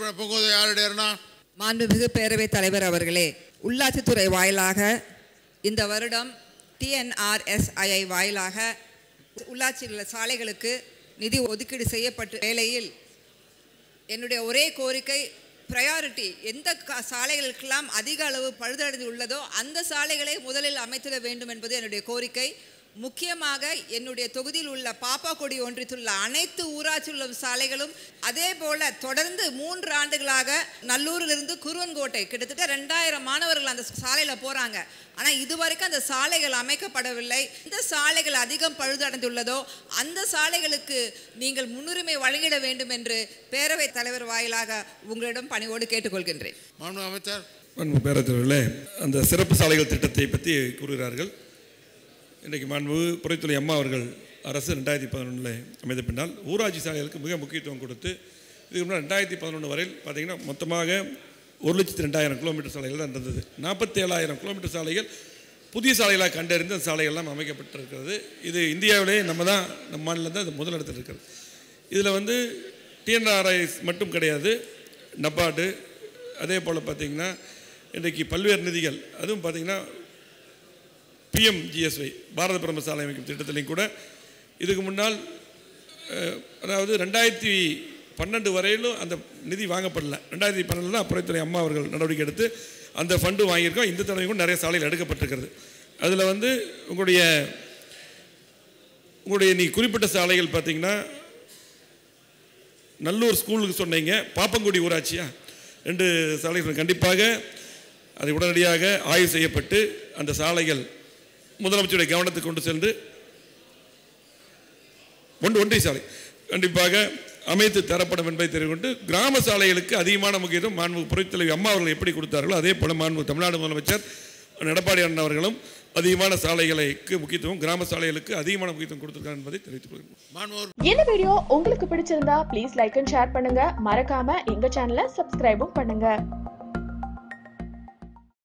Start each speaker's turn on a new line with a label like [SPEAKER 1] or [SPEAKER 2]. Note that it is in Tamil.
[SPEAKER 1] போகுது யாருடையர்னா
[SPEAKER 2] மாண்புமிகு பேரவைத் தலைவர் அவர்களே உள்ளாட்சித்துறை வாயிலாக இந்த வருடம் டிஎன்ஆர்எஸ்ஐஐ வாயிலாக உள்ளாட்சியில் உள்ள சாலைகளுக்கு நிதி ஒதுக்கீடு செய்யப்பட்ட வேளையில் என்னுடைய ஒரே கோரிக்கை ப்ரையாரிட்டி எந்த க- சாலைகளுக்கெல்லாம் அதிக அளவு பழுதடைந்து உள்ளதோ அந்த சாலைகளை முதலில் அமைத்திட வேண்டும் என்பது என்னுடைய கோரிக்கை முக்கியமாக என்னுடைய தொகுதியில் உள்ள பாப்பாக்கொடி ஒன்றியத்தில் உள்ள அனைத்து ஊராட்சி உள்ள சாலைகளும் அதே போல தொடர்ந்து மூன்று ஆண்டுகளாக நல்லூரிலிருந்து குருவன்கோட்டை கிட்டத்தட்ட ரெண்டாயிரம் மாணவர்கள் அந்த சாலையில் போகிறாங்க ஆனால் இதுவரைக்கும் அந்த சாலைகள் அமைக்கப்படவில்லை இந்த சாலைகள் அதிகம் பழுதடைந்துள்ளதோ அந்த சாலைகளுக்கு நீங்கள் முன்னுரிமை வழங்கிட வேண்டும் என்று பேரவைத் தலைவர் வாயிலாக உங்களிடம் பணிவோடு கேட்டுக்கொள்கின்றேன்
[SPEAKER 1] மாண்பு அமைச்சர்
[SPEAKER 3] மாண்பு பேரத்தவர்களே அந்த சிறப்பு சாலைகள் திட்டத்தை பற்றி கூறுகிறார்கள் இன்றைக்கு மாண்பு புறைத்துறை அம்மா அவர்கள் அரசு ரெண்டாயிரத்தி பதினொன்றில் அமைந்த பின்னால் ஊராட்சி சாலைகளுக்கு மிக முக்கியத்துவம் கொடுத்து இதுக்கு முன்னாடி ரெண்டாயிரத்தி பதினொன்று வரையில் பார்த்தீங்கன்னா மொத்தமாக ஒரு லட்சத்தி ரெண்டாயிரம் கிலோமீட்டர் சாலைகள் தான் இருந்தது நாற்பத்தேழாயிரம் கிலோமீட்டர் சாலைகள் புதிய சாலைகளாக கண்டறிந்து அந்த சாலைகள்லாம் அமைக்கப்பட்டிருக்கிறது இது இந்தியாவிலே நம்ம தான் நம்ம மாநிலம் தான் இது முதலிடத்தில் இருக்கிறது இதில் வந்து டிஎன்ஆர்ஐ மட்டும் கிடையாது நபார்டு அதே போல் பார்த்தீங்கன்னா இன்றைக்கு பல்வேறு நிதிகள் அதுவும் பார்த்தீங்கன்னா பிஎம்ஜிஎஸ்ஒய் பாரத பிரதமர் சாலை அமைக்கும் திட்டத்திலையும் கூட இதுக்கு முன்னால் அஹ், அதாவது ரெண்டாயிரத்தி பன்னெண்டு வரையிலும் அந்த நிதி வாங்கப்படல ரெண்டாயிரத்தி பன்னெண்டில் தான் அப்புறத்துறை அம்மா அவர்கள் நடவடிக்கை எடுத்து அந்த ஃபண்டு வாங்கியிருக்கோம் இந்த தடவை கூட நிறைய சாலைகள் எடுக்கப்பட்டிருக்கிறது அதில் வந்து உங்களுடைய உங்களுடைய நீ குறிப்பிட்ட சாலைகள் பார்த்தீங்கன்னா நல்லூர் ஸ்கூலுக்கு சொன்னீங்க பாப்பங்குடி ஊராட்சியா ரெண்டு சாலைகள் கண்டிப்பாக அதை உடனடியாக ஆய்வு செய்யப்பட்டு அந்த சாலைகள் முதலமைச்சருடைய கவனத்துக்கு கொண்டு சென்று ஒன்று ஒன்றிய சாலை கண்டிப்பாக அமைத்து தரப்படும் என்பதை தெரிவித்து கிராம சாலைகளுக்கு அதிகமான முக்கியத்துவம் மாண்பு புரட்சித்தலைவி அம்மா அவர்கள் எப்படி கொடுத்தார்களோ அதே போல மாண்பு தமிழ்நாடு முதலமைச்சர் எடப்பாடி அண்ணன் அவர்களும் அதிகமான சாலைகளுக்கு முக்கியத்துவம் கிராம சாலைகளுக்கு அதிகமான முக்கியத்துவம் கொடுத்திருக்கார் என்பதை தெரிவித்துக் கொள்கிறேன்
[SPEAKER 1] மாண்பு
[SPEAKER 4] இந்த வீடியோ உங்களுக்கு பிடிச்சிருந்தா ப்ளீஸ் லைக் அண்ட் ஷேர் பண்ணுங்க மறக்காம எங்க சேனலை சப்ஸ்கிரைபும் பண்ணுங்க